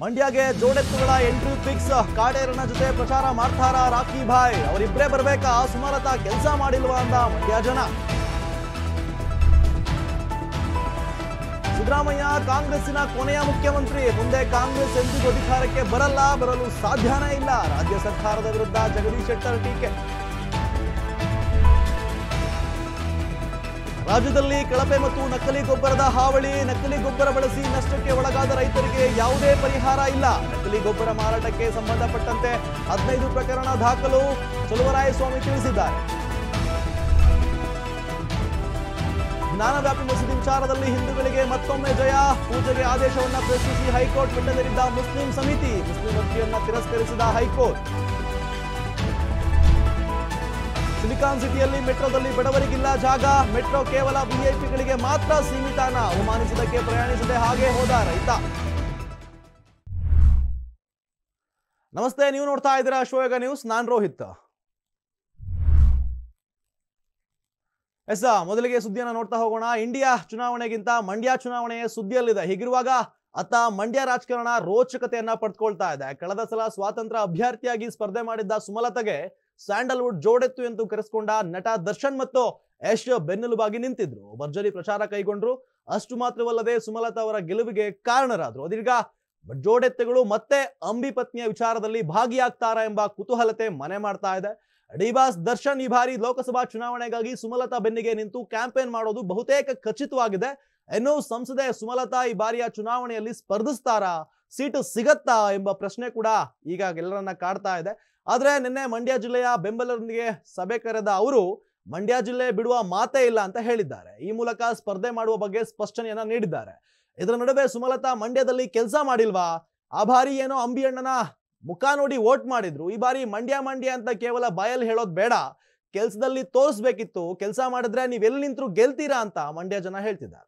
ಮಂಡ್ಯಗೆ ಜೋಡೆತ್ತುಗಳ entry fix ಕಾಡೇರನ ಜೊತೆ ಪ್ರಚಾರ ಮಾಡ್ತಾರ ರಾಕಿ ಭಾಯ್ ಅವರಿಬ್ಬರೇ ಬರ್ಬೇಕಾ ಸುಮಲತಾ ಕೆಲಸ ಮಾಡಿಲ್ವಾ ಅಂದ ಮಂಡ್ಯ ಜನ ಸಿದ್ದರಾಮಯ್ಯ ಕಾಂಗ್ರೆಸ್ಸಿನ ಕೊನೆಯ ಮುಖ್ಯಮಂತ್ರಿ ಮುಂದೆ ಕಾಂಗ್ರೆಸ್ ಎಂದಿಗೂ ಅಧಿಕಾರಕ್ಕೆ ಬರಲ್ಲ ಬರಲು ಸಾಧ್ಯನೇ ಇಲ್ಲ ರಾಜ್ಯ ಸರ್ಕಾರದ ವಿರುದ್ಧ ಜಗದೀಶ್ ಶೆಟ್ಟರ್ ಟೀಕೆ ರಾಜ್ಯದಲ್ಲಿ ಕಳಪೆ ಮತ್ತು ನಕಲಿ ಗೊಬ್ಬರದ ಹಾವಳಿ ನಕಲಿ ಗೊಬ್ಬರ ಬಳಸಿ ನಷ್ಟಕ್ಕೆ ಒಳಗಾದ ರೈತರಿಗೆ ಯಾವುದೇ ಪರಿಹಾರ ಇಲ್ಲ ನಕಲಿ ಗೊಬ್ಬರ ಮಾರಾಟಕ್ಕೆ ಸಂಬಂಧಪಟ್ಟಂತೆ ಹದಿನೈದು ಪ್ರಕರಣ ದಾಖಲು ಚಲುವರಾಯಸ್ವಾಮಿ ತಿಳಿಸಿದ್ದಾರೆ ಜ್ಞಾನವ್ಯಾಪಿ ಮಸೀದಿ ವಿಚಾರದಲ್ಲಿ ಹಿಂದೂಗಳಿಗೆ ಮತ್ತೊಮ್ಮೆ ಜಯ ಪೂಜೆಗೆ ಆದೇಶವನ್ನ ಪ್ರಶ್ನಿಸಿ ಹೈಕೋರ್ಟ್ ಮೆಟ್ಟಲೇರಿದ್ದ ಮುಸ್ಲಿಂ ಸಮಿತಿ ಮುಸ್ಲಿಂ ಅರ್ಜಿಯನ್ನ ತಿರಸ್ಕರಿಸಿದ ಹೈಕೋರ್ಟ್ ಸಿಲಿಕಾನ್ ಸಿಟಿಯಲ್ಲಿ ಮೆಟ್ರೋದಲ್ಲಿ ಬಡವರಿಗಿಲ್ಲ ಜಾಗ ಮೆಟ್ರೋ ಕೇವಲ ವಿಐಪಿಗಳಿಗೆ ಮಾತ್ರ ಸೀಮಿತಾನ ಅವಮಾನಿಸಿದಕ್ಕೆ ಪ್ರಯಾಣಿಸದೆ ಹಾಗೆ ಹೋದ ರೈತ ನಮಸ್ತೆ ನೀವು ನೋಡ್ತಾ ಇದ್ದೀರಾ ಶೋಯಗ ನ್ಯೂಸ್ ನಾನ್ ರೋಹಿತ್ ಎಸ್ ಮೊದಲಿಗೆ ಸುದ್ದಿಯನ್ನ ನೋಡ್ತಾ ಹೋಗೋಣ ಇಂಡಿಯಾ ಚುನಾವಣೆಗಿಂತ ಮಂಡ್ಯ ಚುನಾವಣೆಯ ಸುದ್ದಿಯಲ್ಲಿದೆ ಹೀಗಿರುವಾಗ ಅತ್ತ ಮಂಡ್ಯ ರಾಜಕಾರಣ ರೋಚಕತೆಯನ್ನ ಪಡೆದುಕೊಳ್ತಾ ಇದೆ ಕಳೆದ ಸಲ ಸ್ವಾತಂತ್ರ್ಯ ಅಭ್ಯರ್ಥಿಯಾಗಿ ಸ್ಪರ್ಧೆ ಮಾಡಿದ್ದ ಸುಮಲತೆಗೆ ಸ್ಯಾಂಡಲ್ವುಡ್ ಜೋಡೆತ್ತು ಎಂದು ಕರೆಸಿಕೊಂಡ ನಟ ದರ್ಶನ್ ಮತ್ತು ಯಶ್ ಬೆನ್ನೆಲುಬಾಗಿ ನಿಂತಿದ್ರು ಭರ್ಜರಿ ಪ್ರಚಾರ ಕೈಗೊಂಡ್ರು ಅಷ್ಟು ಮಾತ್ರವಲ್ಲದೆ ಸುಮಲತಾ ಅವರ ಗೆಲುವಿಗೆ ಕಾರಣರಾದ್ರು ಅದೀಗ ಜೋಡೆತ್ತುಗಳು ಮತ್ತೆ ಅಂಬಿ ಪತ್ನಿಯ ವಿಚಾರದಲ್ಲಿ ಭಾಗಿಯಾಗ್ತಾರಾ ಎಂಬ ಕುತೂಹಲತೆ ಮನೆ ಮಾಡ್ತಾ ಇದೆ ಡಿಬಾಸ್ ದರ್ಶನ್ ಈ ಬಾರಿ ಲೋಕಸಭಾ ಚುನಾವಣೆಗಾಗಿ ಸುಮಲತಾ ಬೆನ್ನಿಗೆ ನಿಂತು ಕ್ಯಾಂಪೇನ್ ಮಾಡೋದು ಬಹುತೇಕ ಖಚಿತವಾಗಿದೆ ಇನ್ನು ಸಂಸದೆ ಸುಮಲತಾ ಈ ಬಾರಿಯ ಚುನಾವಣೆಯಲ್ಲಿ ಸ್ಪರ್ಧಿಸ್ತಾರಾ ಸೀಟು ಸಿಗತ್ತಾ ಎಂಬ ಪ್ರಶ್ನೆ ಕೂಡ ಈಗ ಎಲ್ಲರನ್ನ ಕಾಡ್ತಾ ಇದೆ ಆದ್ರೆ ನಿನ್ನೆ ಮಂಡ್ಯ ಜಿಲ್ಲೆಯ ಬೆಂಬಲರೊಂದಿಗೆ ಸಭೆ ಕರೆದ ಅವರು ಮಂಡ್ಯ ಜಿಲ್ಲೆ ಬಿಡುವ ಮಾತೇ ಇಲ್ಲ ಅಂತ ಹೇಳಿದ್ದಾರೆ ಈ ಮೂಲಕ ಸ್ಪರ್ಧೆ ಮಾಡುವ ಬಗ್ಗೆ ಸ್ಪಷ್ಟನೆಯನ್ನ ನೀಡಿದ್ದಾರೆ ಇದರ ನಡುವೆ ಸುಮಲತಾ ಮಂಡ್ಯದಲ್ಲಿ ಕೆಲಸ ಮಾಡಿಲ್ವಾ ಆ ಬಾರಿ ಏನೋ ಅಂಬಿ ಅಣ್ಣನ ಮುಖ ನೋಡಿ ವೋಟ್ ಮಾಡಿದ್ರು ಈ ಬಾರಿ ಮಂಡ್ಯ ಮಂಡ್ಯ ಅಂತ ಕೇವಲ ಬಾಯಲ್ಲಿ ಹೇಳೋದ್ ಬೇಡ ಕೆಲ್ಸದಲ್ಲಿ ತೋರಿಸ್ಬೇಕಿತ್ತು ಕೆಲಸ ಮಾಡಿದ್ರೆ ನೀವ್ ಎಲ್ಲಿ ನಿಂತ್ರು ಗೆಲ್ತೀರಾ ಅಂತ ಮಂಡ್ಯ ಜನ ಹೇಳ್ತಿದ್ದಾರೆ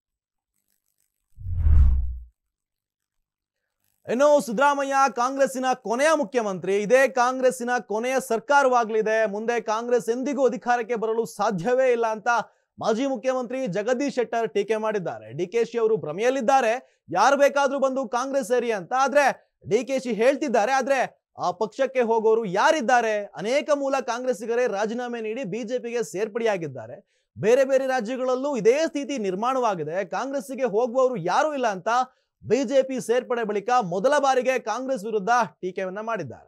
ಇನ್ನು ಸಿದ್ದರಾಮಯ್ಯ ಕಾಂಗ್ರೆಸ್ಸಿನ ಕೊನೆಯ ಮುಖ್ಯಮಂತ್ರಿ ಇದೇ ಕಾಂಗ್ರೆಸ್ಸಿನ ಕೊನೆಯ ಸರ್ಕಾರವಾಗಲಿದೆ ಮುಂದೆ ಕಾಂಗ್ರೆಸ್ ಎಂದಿಗೂ ಅಧಿಕಾರಕ್ಕೆ ಬರಲು ಸಾಧ್ಯವೇ ಇಲ್ಲ ಅಂತ ಮಾಜಿ ಮುಖ್ಯಮಂತ್ರಿ ಜಗದೀಶ್ ಶೆಟ್ಟರ್ ಟೀಕೆ ಮಾಡಿದ್ದಾರೆ ಡಿಕೆಶಿ ಅವರು ಭ್ರಮೆಯಲ್ಲಿದ್ದಾರೆ ಯಾರು ಬೇಕಾದ್ರೂ ಬಂದು ಕಾಂಗ್ರೆಸ್ ಸೇರಿ ಅಂತ ಆದ್ರೆ ಡಿಕೆಶಿ ಹೇಳ್ತಿದ್ದಾರೆ ಆದ್ರೆ ಆ ಪಕ್ಷಕ್ಕೆ ಹೋಗೋರು ಯಾರಿದ್ದಾರೆ ಅನೇಕ ಮೂಲ ಕಾಂಗ್ರೆಸ್ಸಿಗರೇ ರಾಜೀನಾಮೆ ನೀಡಿ ಬಿಜೆಪಿಗೆ ಸೇರ್ಪಡೆಯಾಗಿದ್ದಾರೆ ಬೇರೆ ಬೇರೆ ರಾಜ್ಯಗಳಲ್ಲೂ ಇದೇ ಸ್ಥಿತಿ ನಿರ್ಮಾಣವಾಗಿದೆ ಕಾಂಗ್ರೆಸ್ಸಿಗೆ ಹೋಗುವವರು ಯಾರೂ ಇಲ್ಲ ಅಂತ ಬಿಜೆಪಿ ಸೇರ್ಪಡೆ ಬಳಿಕ ಮೊದಲ ಬಾರಿಗೆ ಕಾಂಗ್ರೆಸ್ ವಿರುದ್ಧ ಟೀಕೆಯನ್ನ ಮಾಡಿದ್ದಾರೆ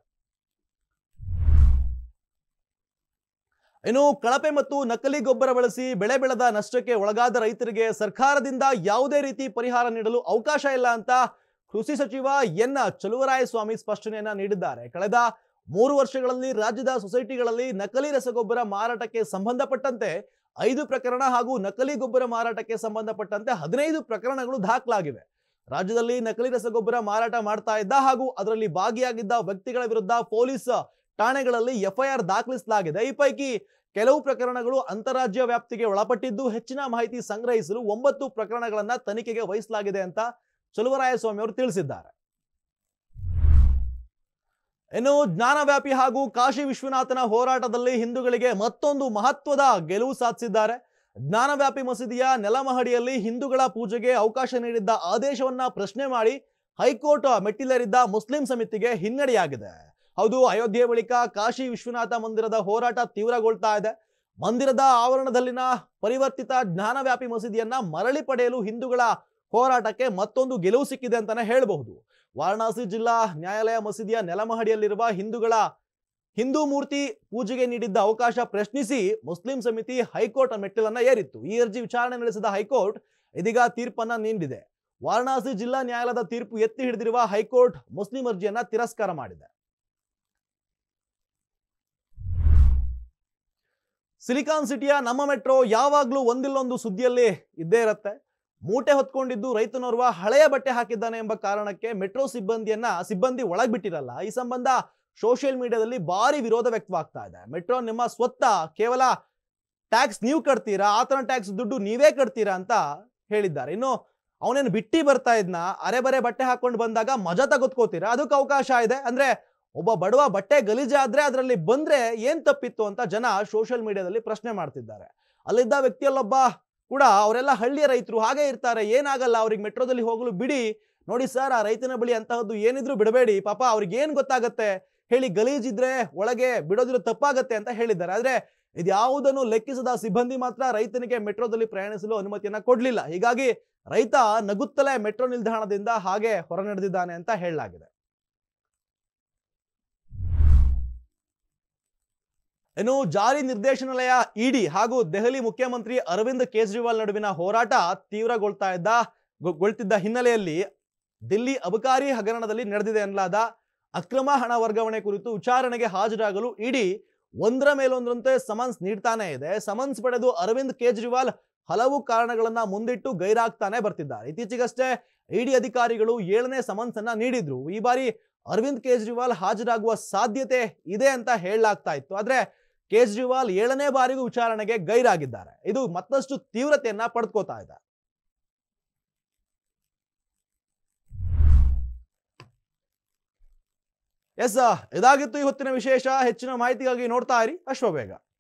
ಇನ್ನು ಕಳಪೆ ಮತ್ತು ನಕಲಿ ಗೊಬ್ಬರ ಬಳಸಿ ಬೆಳೆ ಬೆಳೆದ ನಷ್ಟಕ್ಕೆ ಒಳಗಾದ ರೈತರಿಗೆ ಸರ್ಕಾರದಿಂದ ಯಾವುದೇ ರೀತಿ ಪರಿಹಾರ ನೀಡಲು ಅವಕಾಶ ಇಲ್ಲ ಅಂತ ಕೃಷಿ ಸಚಿವ ಎನ್ ಚಲುವರಾಯಸ್ವಾಮಿ ಸ್ಪಷ್ಟನೆಯನ್ನ ನೀಡಿದ್ದಾರೆ ಕಳೆದ ಮೂರು ವರ್ಷಗಳಲ್ಲಿ ರಾಜ್ಯದ ಸೊಸೈಟಿಗಳಲ್ಲಿ ನಕಲಿ ರಸಗೊಬ್ಬರ ಮಾರಾಟಕ್ಕೆ ಸಂಬಂಧಪಟ್ಟಂತೆ ಐದು ಪ್ರಕರಣ ಹಾಗೂ ನಕಲಿ ಗೊಬ್ಬರ ಮಾರಾಟಕ್ಕೆ ಸಂಬಂಧಪಟ್ಟಂತೆ ಹದಿನೈದು ಪ್ರಕರಣಗಳು ದಾಖಲಾಗಿವೆ ರಾಜ್ಯದಲ್ಲಿ ನಕಲಿ ರಸಗೊಬ್ಬರ ಮಾರಾಟ ಮಾಡ್ತಾ ಇದ್ದ ಹಾಗೂ ಅದರಲ್ಲಿ ಭಾಗಿಯಾಗಿದ್ದ ವ್ಯಕ್ತಿಗಳ ವಿರುದ್ಧ ಪೊಲೀಸ್ ಠಾಣೆಗಳಲ್ಲಿ ಎಫ್ಐಆರ್ ದಾಖಲಿಸಲಾಗಿದೆ ಈ ಪೈಕಿ ಕೆಲವು ಪ್ರಕರಣಗಳು ಅಂತಾರಾಜ್ಯ ವ್ಯಾಪ್ತಿಗೆ ಒಳಪಟ್ಟಿದ್ದು ಹೆಚ್ಚಿನ ಮಾಹಿತಿ ಸಂಗ್ರಹಿಸಲು ಒಂಬತ್ತು ಪ್ರಕರಣಗಳನ್ನ ತನಿಖೆಗೆ ವಹಿಸಲಾಗಿದೆ ಅಂತ ಚಲುವರಾಯಸ್ವಾಮಿ ಅವರು ತಿಳಿಸಿದ್ದಾರೆ ಇನ್ನು ಜ್ಞಾನವ್ಯಾಪಿ ಹಾಗೂ ಕಾಶಿ ವಿಶ್ವನಾಥನ ಹೋರಾಟದಲ್ಲಿ ಹಿಂದೂಗಳಿಗೆ ಮತ್ತೊಂದು ಮಹತ್ವದ ಗೆಲುವು ಸಾಧಿಸಿದ್ದಾರೆ ಜ್ಞಾನವ್ಯಾಪಿ ಮಸೀದಿಯ ನೆಲಮಹಡಿಯಲ್ಲಿ ಹಿಂದೂಗಳ ಪೂಜೆಗೆ ಅವಕಾಶ ನೀಡಿದ್ದ ಆದೇಶವನ್ನ ಪ್ರಶ್ನೆ ಮಾಡಿ ಹೈಕೋರ್ಟ್ ಮೆಟ್ಟಿಲೇರಿದ್ದ ಮುಸ್ಲಿಂ ಸಮಿತಿಗೆ ಹಿನ್ನಡೆಯಾಗಿದೆ ಹೌದು ಅಯೋಧ್ಯೆ ಬಳಿಕ ಕಾಶಿ ವಿಶ್ವನಾಥ ಮಂದಿರದ ಹೋರಾಟ ತೀವ್ರಗೊಳ್ತಾ ಇದೆ ಮಂದಿರದ ಆವರಣದಲ್ಲಿನ ಪರಿವರ್ತಿತ ಜ್ಞಾನವ್ಯಾಪಿ ಮಸೀದಿಯನ್ನ ಮರಳಿ ಪಡೆಯಲು ಹಿಂದೂಗಳ ಹೋರಾಟಕ್ಕೆ ಮತ್ತೊಂದು ಗೆಲುವು ಸಿಕ್ಕಿದೆ ಅಂತಾನೆ ಹೇಳಬಹುದು ವಾರಣಾಸಿ ಜಿಲ್ಲಾ ನ್ಯಾಯಾಲಯ ಮಸೀದಿಯ ನೆಲಮಹಡಿಯಲ್ಲಿರುವ ಹಿಂದೂಗಳ ಹಿಂದೂ ಮೂರ್ತಿ ಪೂಜೆಗೆ ನೀಡಿದ್ದ ಅವಕಾಶ ಪ್ರಶ್ನಿಸಿ ಮುಸ್ಲಿಂ ಸಮಿತಿ ಹೈಕೋರ್ಟ್ ಮೆಟ್ಟಿಲನ್ನ ಏರಿತ್ತು ಈ ಅರ್ಜಿ ವಿಚಾರಣೆ ನಡೆಸಿದ ಹೈಕೋರ್ಟ್ ಇದೀಗ ತೀರ್ಪನ್ನ ನೀಡಿದೆ ವಾರಣಾಸಿ ಜಿಲ್ಲಾ ನ್ಯಾಯಾಲಯದ ತೀರ್ಪು ಎತ್ತಿ ಹಿಡಿದಿರುವ ಹೈಕೋರ್ಟ್ ಮುಸ್ಲಿಂ ಅರ್ಜಿಯನ್ನ ತಿರಸ್ಕಾರ ಮಾಡಿದೆ ಸಿಲಿಕಾನ್ ಸಿಟಿಯ ನಮ್ಮ ಮೆಟ್ರೋ ಯಾವಾಗ್ಲೂ ಒಂದಿಲ್ಲೊಂದು ಸುದ್ದಿಯಲ್ಲಿ ಇದ್ದೇ ಇರತ್ತೆ ಮೂಟೆ ಹೊತ್ಕೊಂಡಿದ್ದು ರೈತನೋರ್ವ ಹಳೆಯ ಬಟ್ಟೆ ಹಾಕಿದ್ದಾನೆ ಎಂಬ ಕಾರಣಕ್ಕೆ ಮೆಟ್ರೋ ಸಿಬ್ಬಂದಿಯನ್ನ ಸಿಬ್ಬಂದಿ ಒಳಗ್ ಬಿಟ್ಟಿರಲ್ಲ ಈ ಸಂಬಂಧ ಸೋಷಿಯಲ್ ಮೀಡಿಯಾದಲ್ಲಿ ಭಾರಿ ವಿರೋಧ ವ್ಯಕ್ತವಾಗ್ತಾ ಇದೆ ಮೆಟ್ರೋ ನಿಮ್ಮ ಸ್ವತ್ತ ಕೇವಲ ಟ್ಯಾಕ್ಸ್ ನೀವು ಕಟ್ತೀರಾ ಆತನ ಟ್ಯಾಕ್ಸ್ ದುಡ್ಡು ನೀವೇ ಕಟ್ತೀರಾ ಅಂತ ಹೇಳಿದ್ದಾರೆ ಇನ್ನು ಅವನೇನು ಬಿಟ್ಟಿ ಬರ್ತಾ ಇದ್ನ ಅರೆ ಬರೆ ಬಟ್ಟೆ ಹಾಕೊಂಡು ಬಂದಾಗ ಮಜಾ ತಗೊತ್ಕೋತೀರಾ ಅದಕ್ಕೆ ಅವಕಾಶ ಇದೆ ಅಂದ್ರೆ ಒಬ್ಬ ಬಡವ ಬಟ್ಟೆ ಗಲೀಜಾದ್ರೆ ಅದರಲ್ಲಿ ಬಂದ್ರೆ ಏನ್ ತಪ್ಪಿತ್ತು ಅಂತ ಜನ ಸೋಷಿಯಲ್ ಮೀಡಿಯಾದಲ್ಲಿ ಪ್ರಶ್ನೆ ಮಾಡ್ತಿದ್ದಾರೆ ಅಲ್ಲಿದ್ದ ವ್ಯಕ್ತಿಯಲ್ಲೊಬ್ಬ ಕೂಡ ಅವರೆಲ್ಲ ಹಳ್ಳಿಯ ರೈತರು ಹಾಗೆ ಇರ್ತಾರೆ ಏನಾಗಲ್ಲ ಅವ್ರಿಗೆ ಮೆಟ್ರೋದಲ್ಲಿ ಹೋಗಲು ಬಿಡಿ ನೋಡಿ ಸರ್ ಆ ರೈತನ ಬಳಿ ಅಂತಹದ್ದು ಏನಿದ್ರು ಬಿಡಬೇಡಿ ಪಾಪ ಅವ್ರಿಗೆ ಏನ್ ಗೊತ್ತಾಗತ್ತೆ ಹೇಳಿ ಗಲೀಜಿದ್ರೆ ಒಳಗೆ ಬಿಡೋದಿರೋ ತಪ್ಪಾಗತ್ತೆ ಅಂತ ಹೇಳಿದ್ದಾರೆ ಆದ್ರೆ ಇದ್ಯಾವುದನ್ನು ಲೆಕ್ಕಿಸದ ಸಿಬ್ಬಂದಿ ಮಾತ್ರ ರೈತನಿಗೆ ಮೆಟ್ರೋದಲ್ಲಿ ಪ್ರಯಾಣಿಸಲು ಅನುಮತಿಯನ್ನ ಕೊಡ್ಲಿಲ್ಲ ಹೀಗಾಗಿ ರೈತ ನಗುತ್ತಲೇ ಮೆಟ್ರೋ ನಿಲ್ದಾಣದಿಂದ ಹಾಗೆ ಹೊರ ನಡೆದಿದ್ದಾನೆ ಅಂತ ಹೇಳಲಾಗಿದೆ ಇನ್ನು ಜಾರಿ ನಿರ್ದೇಶನಾಲಯ ಇಡಿ ಹಾಗೂ ದೆಹಲಿ ಮುಖ್ಯಮಂತ್ರಿ ಅರವಿಂದ್ ಕೇಜ್ರಿವಾಲ್ ನಡುವಿನ ಹೋರಾಟ ತೀವ್ರಗೊಳ್ತಾ ಇದ್ದ ಗೊ- ಗೊಳ್ತಿದ್ದ ಹಿನ್ನೆಲೆಯಲ್ಲಿ ದಿಲ್ಲಿ ಅಬಕಾರಿ ಹಗರಣದಲ್ಲಿ ನಡೆದಿದೆ ಎನ್ನಲಾದ ಅಕ್ರಮ ಹಣ ವರ್ಗಾವಣೆ ಕುರಿತು ವಿಚಾರಣೆಗೆ ಹಾಜರಾಗಲು ಇಡಿ ಒಂದರ ಮೇಲೊಂದರಂತೆ ಸಮನ್ಸ್ ನೀಡ್ತಾನೆ ಇದೆ ಸಮನ್ಸ್ ಪಡೆದು ಅರವಿಂದ್ ಕೇಜ್ರಿವಾಲ್ ಹಲವು ಕಾರಣಗಳನ್ನ ಮುಂದಿಟ್ಟು ಗೈರಾಗ್ತಾನೆ ಬರ್ತಿದ್ದಾರೆ ಇತ್ತೀಚೆಗಷ್ಟೇ ಇಡಿ ಅಧಿಕಾರಿಗಳು ಏಳನೇ ಸಮನ್ಸ್ ಅನ್ನ ನೀಡಿದ್ರು ಈ ಬಾರಿ ಅರವಿಂದ್ ಕೇಜ್ರಿವಾಲ್ ಹಾಜರಾಗುವ ಸಾಧ್ಯತೆ ಇದೆ ಅಂತ ಹೇಳಲಾಗ್ತಾ ಇತ್ತು ಆದ್ರೆ ಕೇಜ್ರಿವಾಲ್ ಏಳನೇ ಬಾರಿಗೂ ವಿಚಾರಣೆಗೆ ಗೈರಾಗಿದ್ದಾರೆ ಇದು ಮತ್ತಷ್ಟು ತೀವ್ರತೆಯನ್ನ ಪಡೆದುಕೋತಾ ಇದೆ ಎಸ್ ಇದಾಗಿತ್ತು ಇವತ್ತಿನ ವಿಶೇಷ ಹೆಚ್ಚಿನ ಮಾಹಿತಿಗಾಗಿ ನೋಡ್ತಾ ಇರಿ ಅಶ್ವಬೇಗ